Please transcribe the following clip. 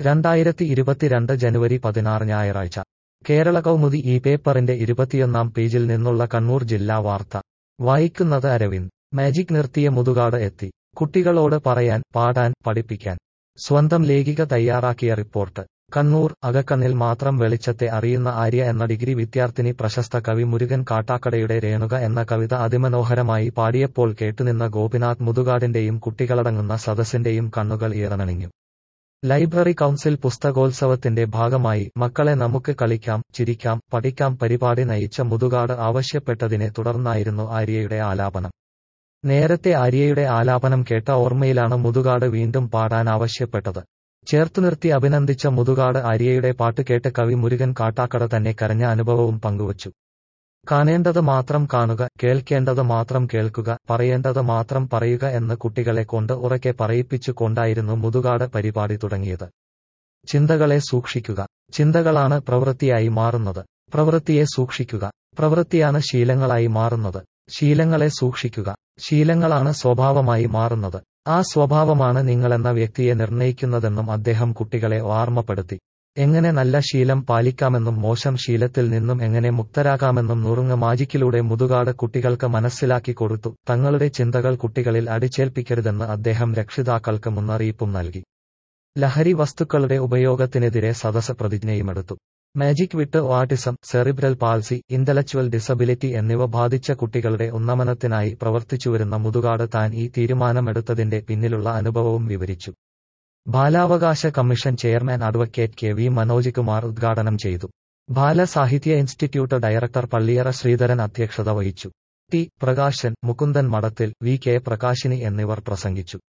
രണ്ടായിരത്തി ഇരുപത്തിരണ്ട് ജനുവരി പതിനാറ് ഞായറാഴ്ച കേരള കൗമുദി ഈ പേപ്പറിന്റെ ഇരുപത്തിയൊന്നാം പേജിൽ നിന്നുള്ള കണ്ണൂർ ജില്ലാ വാർത്ത വായിക്കുന്നത് അരവിന്ദ് മാജിക് നിർത്തിയ മുതുകാട് എത്തി കുട്ടികളോട് പറയാൻ പാടാൻ പഠിപ്പിക്കാൻ സ്വന്തം ലേഖിക തയ്യാറാക്കിയ റിപ്പോർട്ട് കണ്ണൂർ അകക്കണ്ണിൽ മാത്രം വെളിച്ചത്തെ അറിയുന്ന ആര്യ എന്ന ഡിഗ്രി വിദ്യാർത്ഥിനി പ്രശസ്ത കവി മുരുകൻ കാട്ടാക്കടയുടെ രേണുക എന്ന കവിത അതിമനോഹരമായി പാടിയപ്പോൾ കേട്ടുനിന്ന ഗോപിനാഥ് മുതുകാടിന്റെയും കുട്ടികളടങ്ങുന്ന സദസ്സിന്റെയും കണ്ണുകൾ ഈറനണിഞ്ഞു ലൈബ്രറി കൗൺസിൽ പുസ്തകോത്സവത്തിന്റെ ഭാഗമായി മക്കളെ നമുക്ക് കളിക്കാം ചിരിക്കാം പഠിക്കാം പരിപാടി നയിച്ച മുതുകാട് ആവശ്യപ്പെട്ടതിനെ തുടർന്നായിരുന്നു ആര്യയുടെ ആലാപനം നേരത്തെ ആര്യയുടെ ആലാപനം കേട്ട ഓർമ്മയിലാണ് മുതുകാട് വീണ്ടും പാടാൻ ആവശ്യപ്പെട്ടത് ചേർത്തുനിർത്തി അഭിനന്ദിച്ച മുതുകാട് ആര്യയുടെ പാട്ട് കേട്ട് കവി മുരുകൻ കാട്ടാക്കട തന്നെ കരഞ്ഞ അനുഭവവും പങ്കുവച്ചു കാണേണ്ടത് മാത്രം കാണുക കേൾക്കേണ്ടത് മാത്രം കേൾക്കുക പറയേണ്ടത് മാത്രം പറയുക എന്ന് കുട്ടികളെ കൊണ്ട് ഉറക്കെ പറയിപ്പിച്ചു കൊണ്ടായിരുന്നു മുതുകാട് പരിപാടി തുടങ്ങിയത് ചിന്തകളെ സൂക്ഷിക്കുക ചിന്തകളാണ് പ്രവൃത്തിയായി മാറുന്നത് പ്രവൃത്തിയെ സൂക്ഷിക്കുക പ്രവൃത്തിയാണ് ശീലങ്ങളായി മാറുന്നത് ശീലങ്ങളെ സൂക്ഷിക്കുക ശീലങ്ങളാണ് സ്വഭാവമായി മാറുന്നത് ആ സ്വഭാവമാണ് നിങ്ങളെന്ന വ്യക്തിയെ നിർണയിക്കുന്നതെന്നും അദ്ദേഹം കുട്ടികളെ ഓർമ്മപ്പെടുത്തി എങ്ങനെ നല്ല ശീലം പാലിക്കാമെന്നും മോശം ശീലത്തിൽ നിന്നും എങ്ങനെ മുക്തരാകാമെന്നും നുറുങ്ങ മാജിക്കിലൂടെ മുതുകാട് കുട്ടികൾക്ക് മനസ്സിലാക്കി കൊടുത്തു തങ്ങളുടെ ചിന്തകൾ കുട്ടികളിൽ അടിച്ചേൽപ്പിക്കരുതെന്ന് അദ്ദേഹം രക്ഷിതാക്കൾക്ക് മുന്നറിയിപ്പും നൽകി ലഹരി വസ്തുക്കളുടെ ഉപയോഗത്തിനെതിരെ സദസ് പ്രതിജ്ഞയുമെടുത്തു മാജിക് വിട്ട് autism cerebral palsy intellectual disability എന്നിവ ബാധിച്ച കുട്ടികളുടെ ഉന്നമനത്തിനായി പ്രവർത്തിച്ചുവരുന്ന മുതുകാട് താൻ ഈ തീരുമാനമെടുത്തതിന്റെ പിന്നിലുള്ള അനുഭവവും വിവരിച്ചു ബാലാവകാശ commission chairman advocate K V Manoj Kumar ഉദ്ഘാടനം ചെയ്തു ബാലസാഹിത്യ ഇൻസ്റ്റിറ്റ്യൂട്ട് ഡയറക്ടർ പള്ളിയറ ശ്രീധരൻ അധ്യക്ഷത വഹിച്ചു ടി പ്രകാശൻ മുകുന്ദൻ മഠത്തിൽ വി കെ പ്രകാശിനി എന്നിവർ പ്രസംഗിച്ചു